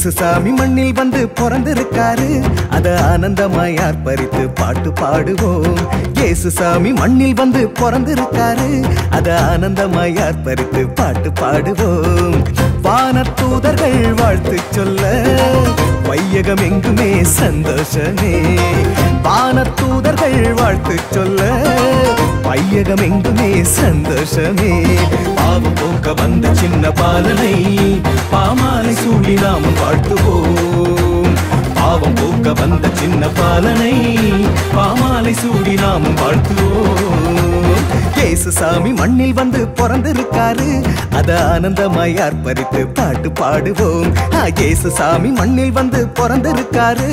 இயேசு சாமி மண்ணில் வந்து பிறந்திருக்காரு அத ஆனந்தமாய் ஆர்ப்பரித்து பாட்டு பாடுவோம் இயேசு சாமி மண்ணில் வந்து பிறந்திருக்காரு அத ஆனந்தமாய் ஆர்ப்பரித்து பாட்டு பாடுவோம் வானத்தூதர்கள் வாழ்த்து சொல்ல வையகம் எங்குமே சந்தோஷமே வானத்தூதர்கள் வாழ்த்து சொல்ல வையகம் எங்குமே சந்தோஷமே பாவம் போக்க வந்த சின்ன பாலனை பாமாலை சூழி நாம் வாழ்த்துவோம் பாவம் போக்க வந்த சின்ன பாலனை பாமாலை சூடி நாம் வாழ்த்துவோம் இயேசு சாமி மண்ணில் வந்து பிறந்திருக்காரு அத ஆனந்தமாய் ஆர்ப்பரித்து பாட்டு பாடுவோம் ஆ, இயேசு சாமி மண்ணில் வந்து பிறந்திருக்காரு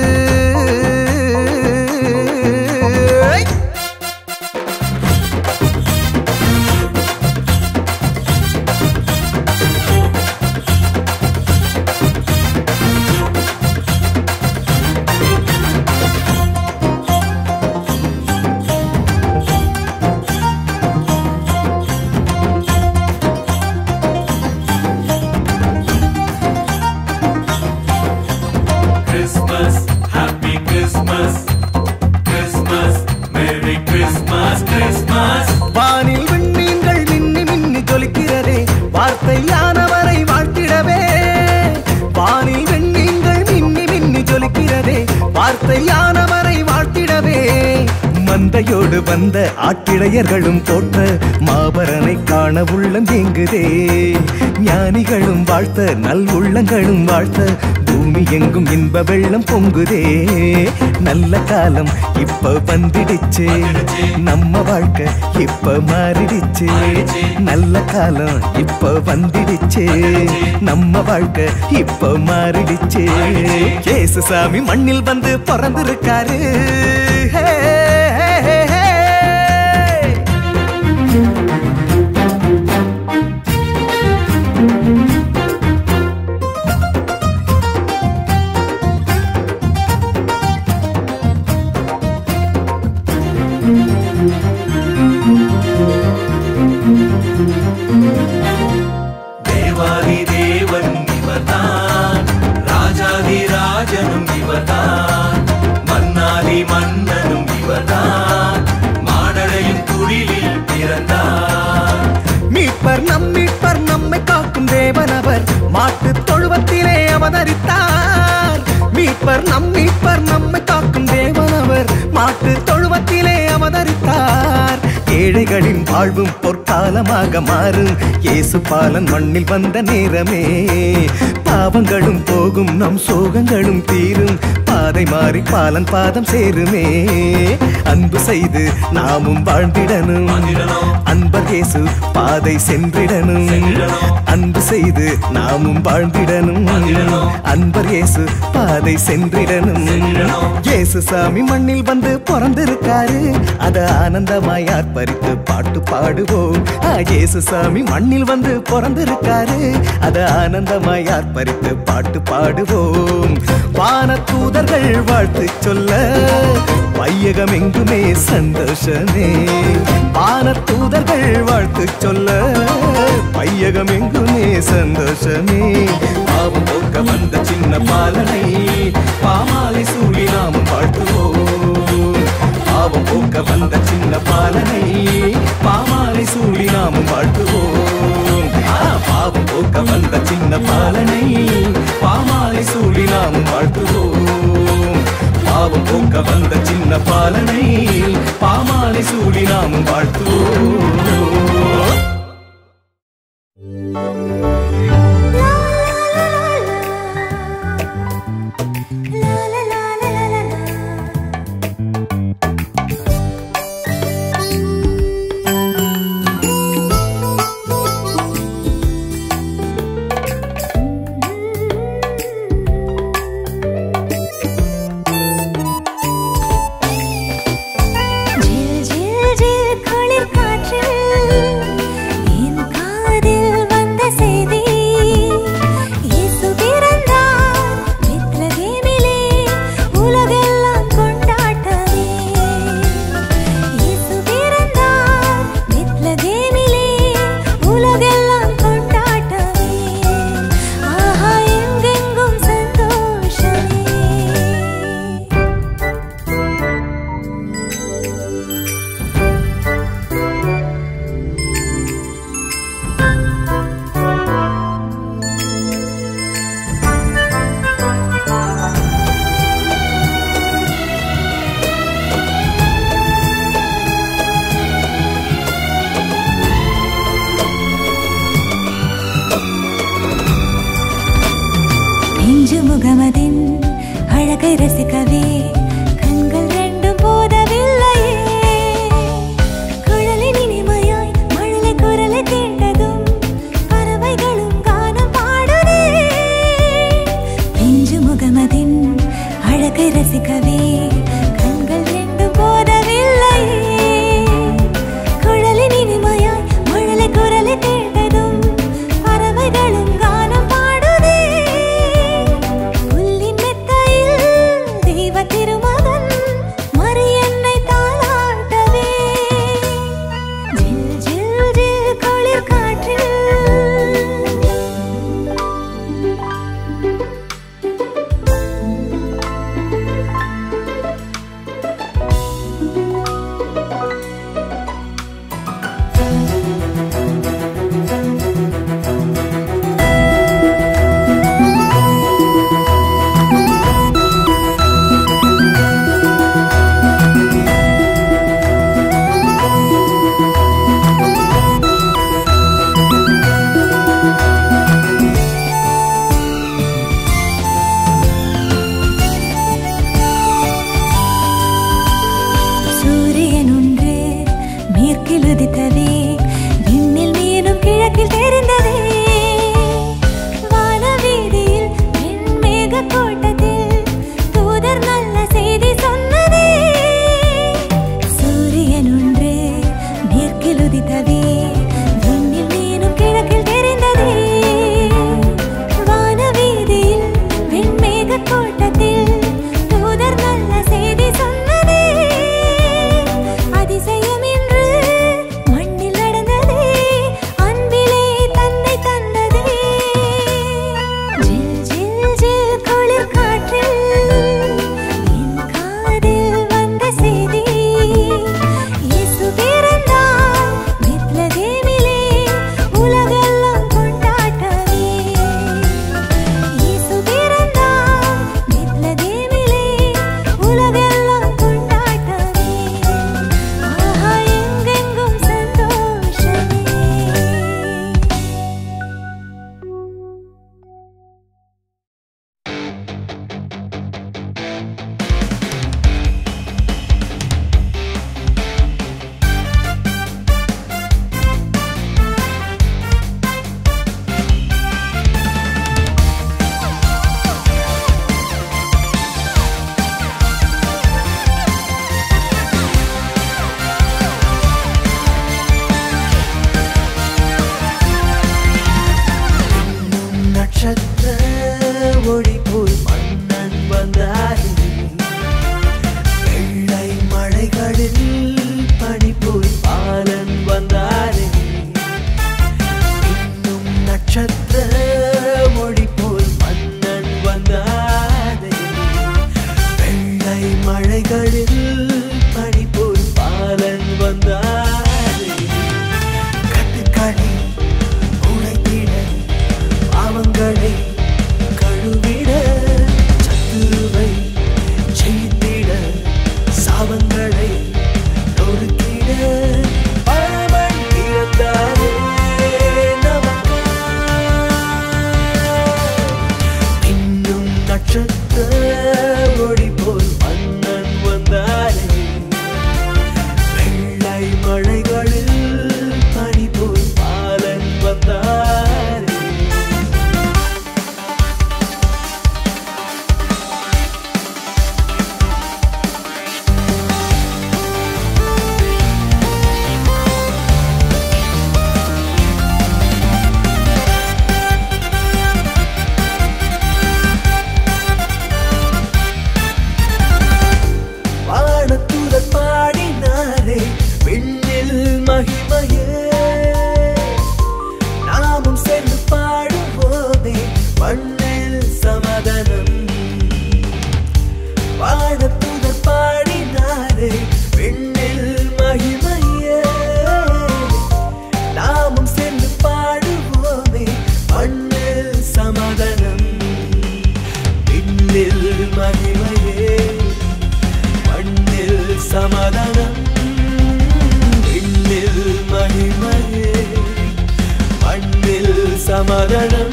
Christmas, Happy Christmas, Christmas, Merry Christmas, Christmas. வானில் விண்மீன்கள் மின்னி மின்னி ஜொலிக்கிறதே வார்த்தையானவரை வாழ்த்திடவே வானில் விண்மீன்கள் மின்னி மின்னி ஜொலிக்கிறதே வார்த்தையானவரை வாழ்த்திடவே மந்தையோடு வந்த ஆட்டிடையர்களும் போற்ற மாபரனை காண உள்ளம் எங்குதே ஞானிகளும் வாழ்த்த நல் உள்ளங்களும் வாழ்த்த பூமி எங்கும் இன்ப வெள்ளம் பொங்குதே நல்ல காலம் இப்ப வந்துடுச்சு நம்ம வாழ்க்கை இப்ப மாறிடுச்சு நல்ல காலம் இப்ப வந்துடுச்சு நம்ம வாழ்க்கை இப்ப மாறிடுச்சு கேசு சாமி மண்ணில் வந்து பிறந்திருக்காரு ஹே, ஹே, ஹே, ஹே. தேவாதி தேவன் இவர்தான் ராஜாதி ராஜனும் இவர்தான் மன்னாதி மன்னனும் இவர்தான் மாடடையும் குடிலில் பிறந்தார் மீட்பர் நம் மீட்பர் நம்மை காக்கும் தேவனவர் மாட்டு தொழுவத்திலே அவதரித்தார் மீட்பர் நம் மீட்பர் நம்மை காக்கும் தேவனவர் மாட்டு தொழுவத்திலே அவதரித்தார் ஏழைகளின் வாழ்வும் பொற்காலமாக மாறும் இயேசு பாலன் மண்ணில் வந்த நேரமே பாவங்களும் போகும் நம் சோகங்களும் தீரும் பாதை மாறி பாலன் பாதம் சேருமே அன்பு செய்து நாமும் வாழ்ந்திடணும் வாழ்ந்திடணும். அன்பர் இயேசு பாதை சென்றிடணும் சென்றிடணும். அன்பு செய்து நாமும் வாழ்ந்திடணும் வாழ்ந்திடணும். அன்பர் இயேசு பாதை சென்றிடணும் சென்றிடணும். இயேசு சாமி மண்ணில் வந்து பிறந்திருக்காரு அத ஆனந்தமாய் ஆர்ப்பரித்து பாட்டு பாடுவோம் ஆ, இயேசு சாமி மண்ணில் வந்து பிறந்திருக்காரு அத ஆனந்தமாய் ஆர்ப்பரித்து பாட்டு பாடுவோம் வானத்தூதர்கள் வாழ்த்து சொல்ல வையகம் எங்குமே சந்தோஷமே வானத்தூதர்கள் வாழ்த்து சொல்ல வையகம் எங்குமே சந்தோஷமே பாவம் போக்க வந்த சின்ன பாலனை பாமாலை சூழி நாம் வாழ்த்துவோம் பாவம் போக்க வந்த சின்ன பாலனை பாமாலை சூழி நாம் வாழ்த்துவோம் ஆ, பாவம் போக்க வந்த சின்ன பாலனை பாமாலை சூழி நாம் வாழ்த்துவோம் பாவம் போக்க வந்த சின்ன பாலனை பாமாலை சூடி நாம் வாழ்த்துவோம் झिल झिल झिल குளிர் மேற்கில் உதித்ததே விண்ணில் மீனும் கிழக்கில் தெரிந்ததே வானவீதியில் வெண்மேக கூட்டத்தில் தூதர் நல்ல செய்தி சொன்னதே சூரியன் ஒன்று மேற்கில் உதித்ததே விண்ணில் மீனும் கிழக்கில் தெரிந்ததே வானவீதியில் வெண்மேக கூட்டத்தில் தூதர் நல்ல செய்தி சொன்னதே அதிசயம் என்று மண்ணில் நடந்ததே அன்பிலே தன்னை தந்ததே ஜில் ஜில் ஜில் குளிர் காற்றில் என் காதில் வந்த செய்தி இயேசு பிறந்தார் பெத்லகேமிலே உலகெல்லாம் கொண்டாட்டமே இயேசு பிறந்தார் பெத்லகேமிலே உலகெல்லாம் கொண்டாட்டமே ஆஹா எங்கெங்கும் சந்தோஷமே நட்சத்திர ஒளி போல் மன்னன் வந்தாரே வெள்ளை மழைகளில் பனி போல் பாலன் வந்தாரே இன்னும் நட்சத்திர ஒளி போல் மன்னன் வந்தாரே வெள்ளை மழைகளில் பனி போல் பாலன் வந்தாரே கட்டுக்களி உடைத்திட பாவங்களை கழுவிட சத்துருவை ஜெயித்திட சாபங்களை நொறுக்கிட பரமன் பிறந்தாரே நமக்கு இன்னும் நட்சத்திர ஒளி போல் மன்னன் வந்தாரே வெள்ளை மழைகளில் பனி போல் பாலன் வந்தாரே வானத்துதர் பாடினாரே விண்ணில் மகிமையே நாமும் சேர்ந்து பாடுவோமே மண்ணில் சமாதானம் வானத்துதர் பாடினாரே விண்ணில் மகிமையே நாமும் சேர்ந்து பாடுவோமே மண்ணில் சமாதானம் விண்ணில் மகிமையே மண்ணில் சமாதானம் விண்ணில் மகிமையே மண்ணில் சமாதானம்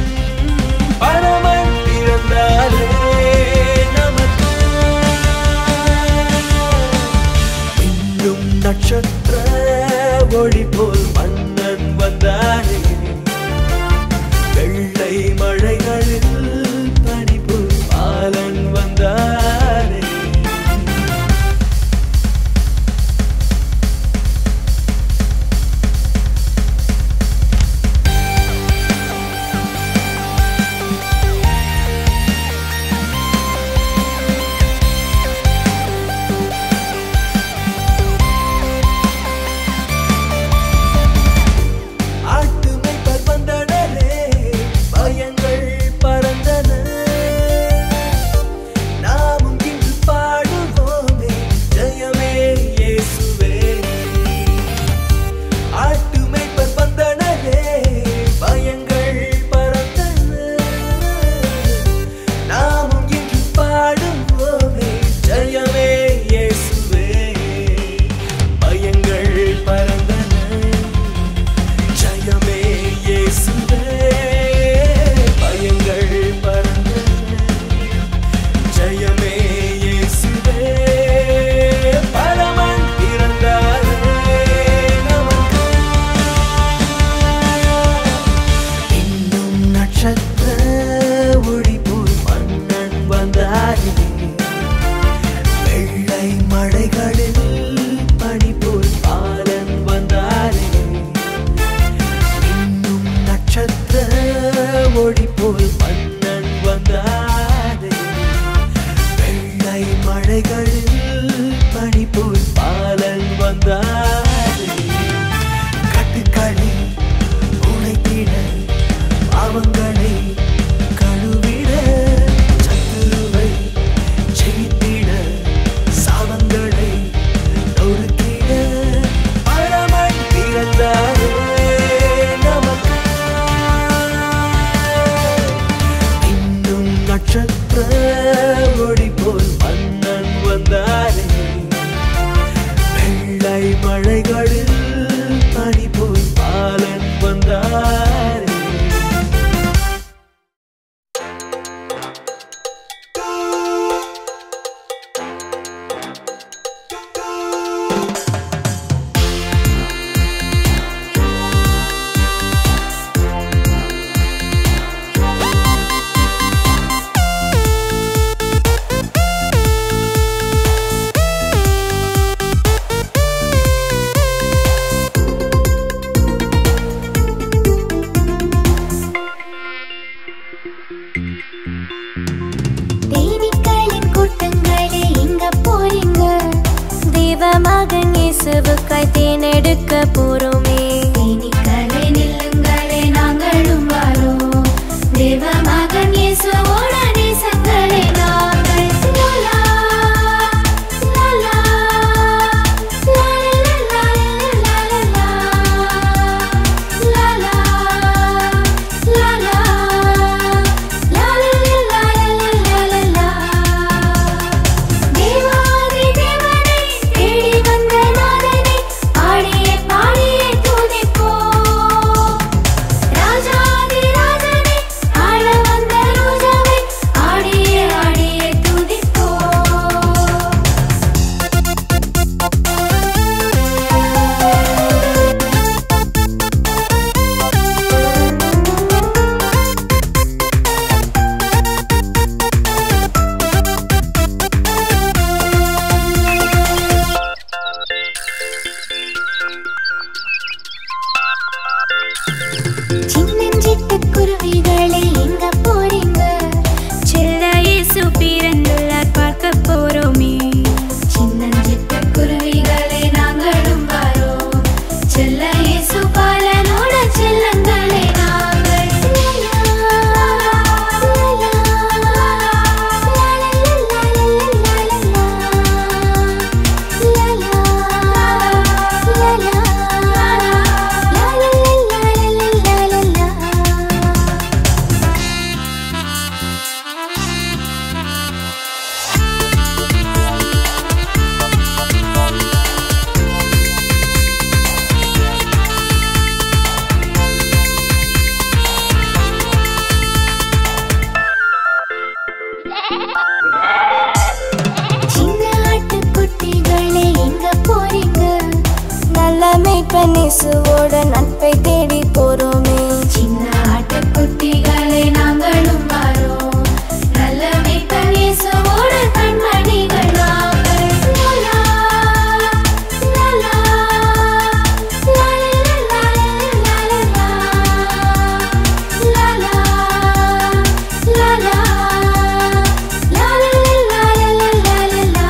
பரமன் பிறந்தாரே நமக்கு இன்னும் நட்சத்திர ஒளி போல் மன்னன் வந்தாரே வெள்ளை மழைகளில் பனிப்பு பாலன் வந்தாரே தை மழைகளில் பனி போல் பாலன் வந்தாரே தேனீக்களின் கூட்டங்களே எங்க போறீங்க தேவமகன் இயேசுவுக்காய் தேனெடுக்க போறோமே தேனீக்களே நில்லுங்களே நாங்களும் வரோம் தேவமகன் இயேசுவோட நேசங்களே நாங்கள் லலா, லலா, லலலலலலலலலா, லலா, லலா, லலலலலலலலா. தேவாதி தேவனை தேடி வந்த நாதனை பாடியே பாடியே துதிப்போம். ராஜாதி ராஜனை ஆள வந்த ரோஜாவை ஆடியே ஆடியே துதிப்போம். சின்னஞ்சிட்டு குருவிகளே எங்க போறீங்க செல்ல இயேசு பிறந்துள்ளார் பார்க்க போறோமே சின்னஞ்சிட்டு குருவிகளே நாங்களும் வரோம் செல்ல இயேசு பாலனோட செல்லங்களே நாங்கள் லலா, லலா, சின்ன ஆட்டுக்குட்டிகளே எங்க போறீங்க நல்ல மேய்ப்பன் இயேசுவோட நட்பை தேடி போறோமே சின்ன ஆட்டுக்குட்டிகளே நாங்களும் வரோம் நல்ல மேய்ப்பன் இயேசுவோட கண்மணிகள் நாங்கள் லலா, லலா, லலலலலலலலா, லலா, லலா, லலலலலலலலா.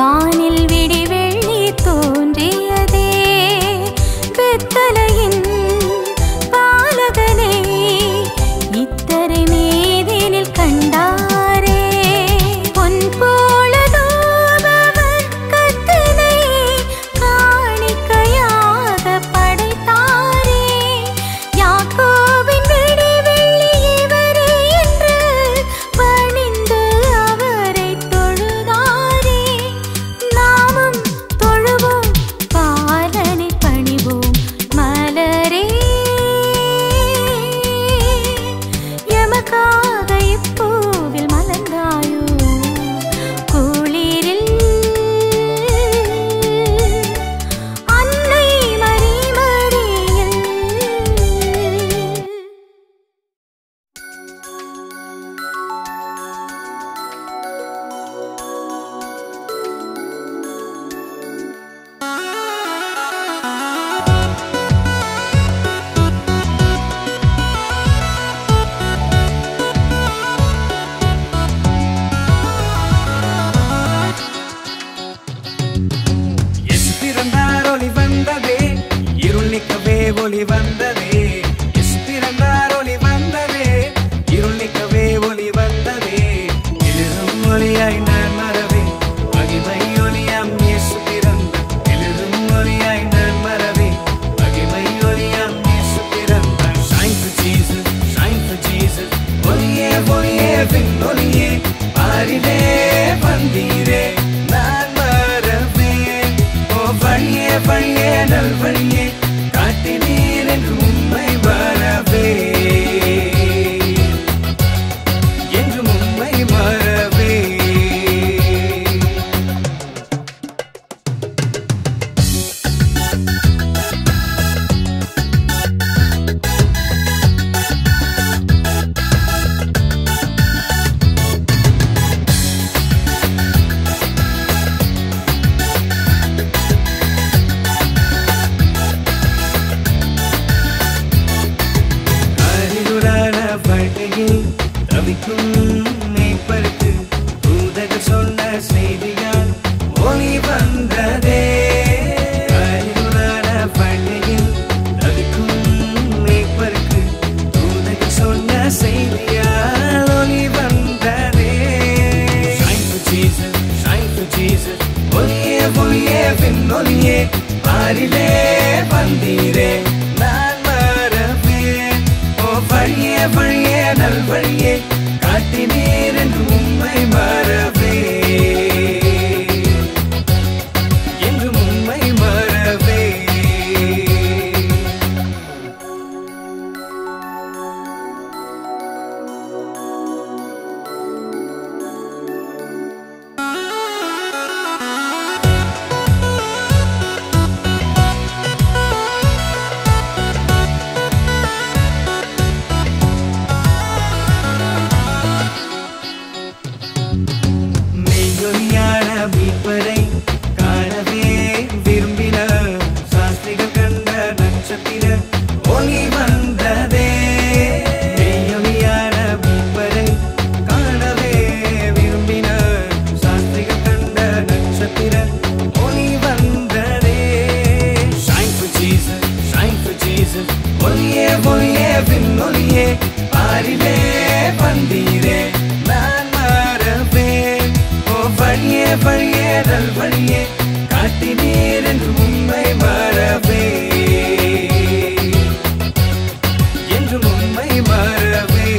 வானில் விடிவெள்ளி தோன்றியதே வெத்தலையின் பாலகனை இத்தரை மீதினில் கண்டாரே பொன் போல தூபவர் கத்தனை காணிக்கையாக படைத்தாரே யாக்கோபின் விடிவெள்ளி இவரே என்று பணிந்து அவரை தொழுதாரே நாமும் தொழுவோம் பாலனை பணிவோம் மலரே எமக்காக இப்பூவில் மலர்ந்தாயோ குளிரில் அன்னை மறிமடியில் இயேசு பிறந்தார் ஒளி வந்ததே இருள் நீக்கவே ஒளி வந்ததே இயேசு பிறந்தார் ஒளி வந்ததே இருள் நீக்கவே ஒளி வந்ததே எழுதும் ஒளியாய் நான் மறவே மகிமை ஒளியாம் இயேசு பிறந்தார் எழுதும் ஒளியாய் நான் மறவே மகிமை ஒளியாம் இயேசு பிறந்தார் Shine for Jesus, shine for Jesus ஒளியே ஒளியே விண் ஒளியே பாரிலே வந்தீரே நான் மறவேன் ஓ வழியே வழியே நல் வழியே காட்டினீர் என்று உண்மை மறவே என்று உண்மை மறவே அறிவுறான வாழ்க்கையில் தவிக்கும் மேய்ப்பருக்கு தூதகர் சொன்ன செய்தியால் ஒளி வந்ததே அறிவுறான வாழ்க்கையில் தவிக்கும் மேய்ப்பருக்கு தூதகர் சொன்ன செய்தியால் ஒளி வந்ததே Shine for Jesus, shine for Jesus ஒளியே ஒளியே விண்ணொலியே பாரிலே வந்தீரே நான் மறவேன் ஓ வழியே வழியே நல் வழியே காட்டினீர் என்று உண்மை மறவே என்று உண்மை மறவே மெய்யொலியான மீட்பரை காணவே விரும்பின சாஸ்திரிகள் கண்ட நட்சத்திர ஒளி வந்ததே மெய்யொலியான மீட்பரை காணவே விரும்பின சாஸ்திரிகள் கண்ட நட்சத்திர ஒளி வந்ததே Shine for Jesus, shine for Jesus ஒளியே ஒளியே விண்ணொலியே பாரிலே வந்தீரே நான் மறவேன் ஓ வழியே வழியே நல் வழியே காட்டினீர் என்று உண்மை மறவே என்று உண்மை மறவே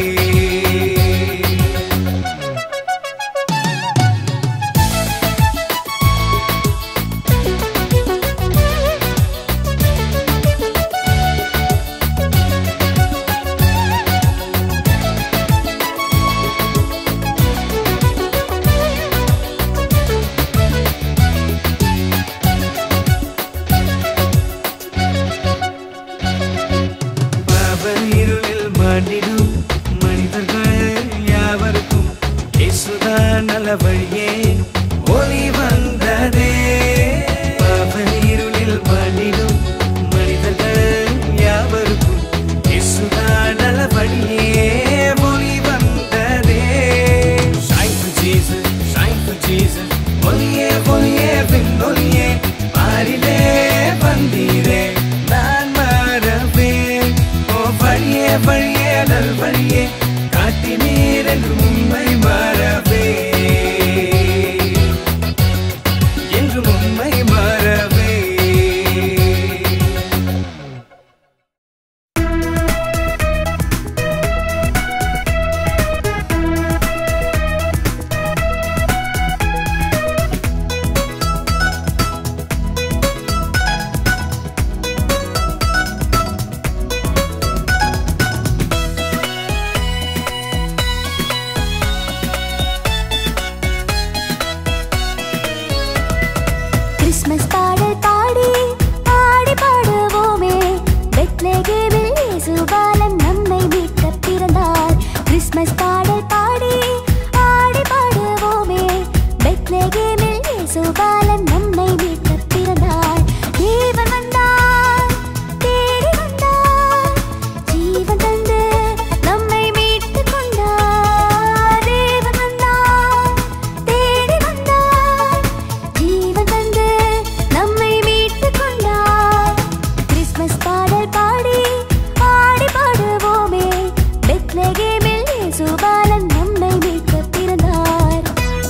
கிறிஸ்மஸ் பாடல் பாடி ஆடி பாடுவோமே பெத்லகேமில் இயேசு பாலன் நம்மை மீட்க பிறந்தார் கிறிஸ்மஸ் பாடல் பாடி ஆடி பாடுவோமே பெத்லகேமில் இயேசு பாலன் நம்மை மீட்க பிறந்தார் தேவன் வந்தார் தேடி வந்தார் ஜீவன் தந்து நம்மை மீட்டுக் கொண்டார் தேவன் வந்தார் தேடி வந்தார் ஜீவன் தந்து நம்மை மீட்டுக் கொண்டார் கிறிஸ்மஸ் பாடல் பாடி ஆடி பாடுவோமே பெத்லகேமில் இயேசு பாலன் நம்மை மீட்க பிறந்தார்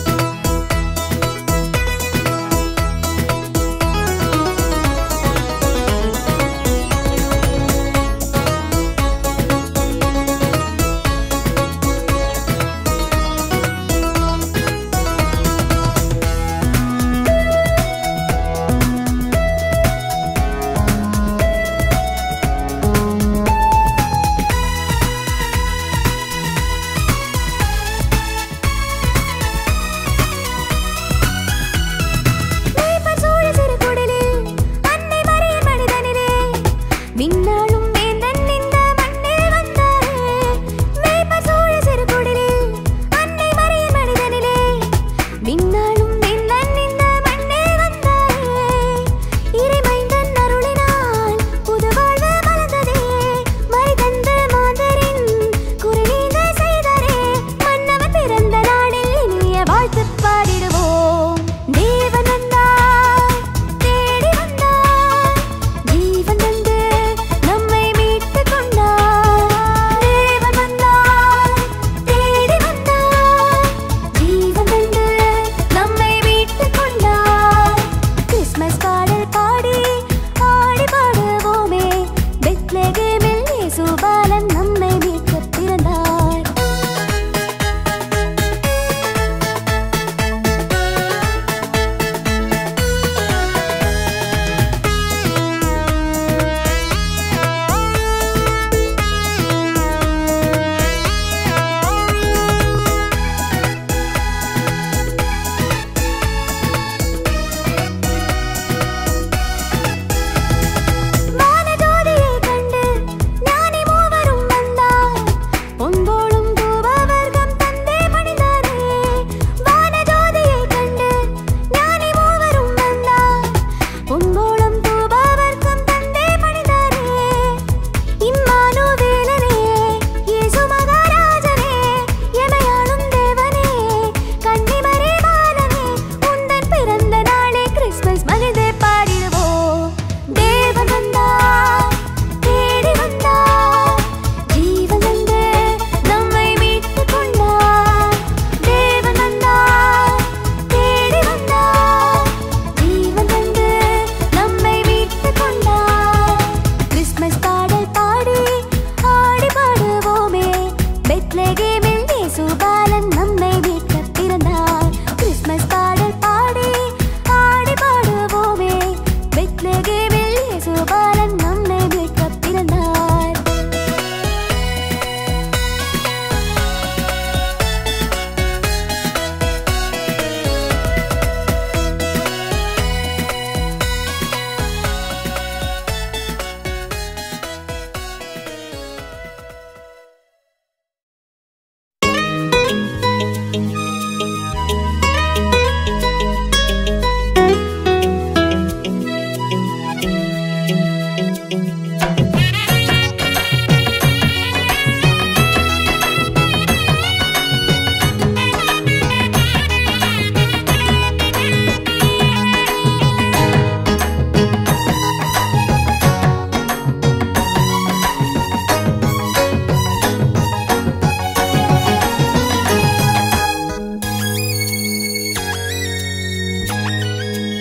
மேய்ப்பர் சூழ சிறு குடிலில் அன்னை மறியல் மனிதனிலே விண்ணாளும் வேந்தன் இந்த மண்ணில் வந்தாரே மேய்ப்பர் சூழ சிறு குடிலில் அன்னை மறியல் மனிதனிலே விண்ணாளும் வேந்தன் இந்த மண்ணில் வந்தாரே இறைமைந்தன் அருளினால் புது வாழ்வு மலர்ந்ததே மறிதந்து மாந்தரின் குறைநீங்க செய்தாரே மன்னவன் பிறந்த நாளில் இனிய வாழ்த்து பாடிடுவோம் தேவன் வந்தார் தேடி வந்தார் ஜீவன் தந்து நம்மை மீட்டுக் கொண்டார் தேவன் வந்தார் தேடி வந்தார் ஜீவன் தந்து நம்மை மீட்டுக் கொண்டார் கிறிஸ்மஸ் பாடல் பாடி ஆடி பாடுவோமே பெத்லகேமில் இயேசு பாலன் நம்மை மீட்க பிறந்தார் வானஜோதியை கண்டு ஞானி மூவரும் வந்தார் பொன்போலும் தூபவர்க்கம் தந்தே பணிந்தாரே வானஜோதியை கண்டு ஞானி மூவரும் வந்தார் பொன்போலும் தூபவர்க்கம் தந்தே பணிந்தாரே இம்மானுவேலனே இயேசு மகாராஜனே எமையாளும் தேவனே கன்னிமரே பாலனே உந்தன் பிறந்த நாளே கிறிஸ்மஸ் மகிழ்ந்தே பாடிடுவோம் தேவன் வந்தார் தேடி வந்தார் ஜீவன் தந்து நம்மை மீட்டுக் கொண்டார் தேவன் வந்தார் தேடி வந்தார் ஜீவன் தந்து நம்மை மீட்டுக் கொண்டார் கிறிஸ்மஸ் பாடல் பாடி ஆடி பாடுவோமே பெத்லகேமில் இயேசு பாலன் நம்மை மீட்க பிறந்தார் கிறிஸ்மஸ் பாடல் பாடி ஆடி பாடுவோமே பெத்லகேமில் இயேசு பாலன் நம்மை மீட்க பிறந்தார்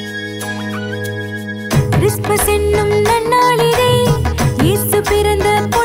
கிறிஸ்மஸ் என்னும் நன்னாளிலே இயேசு பிறந்த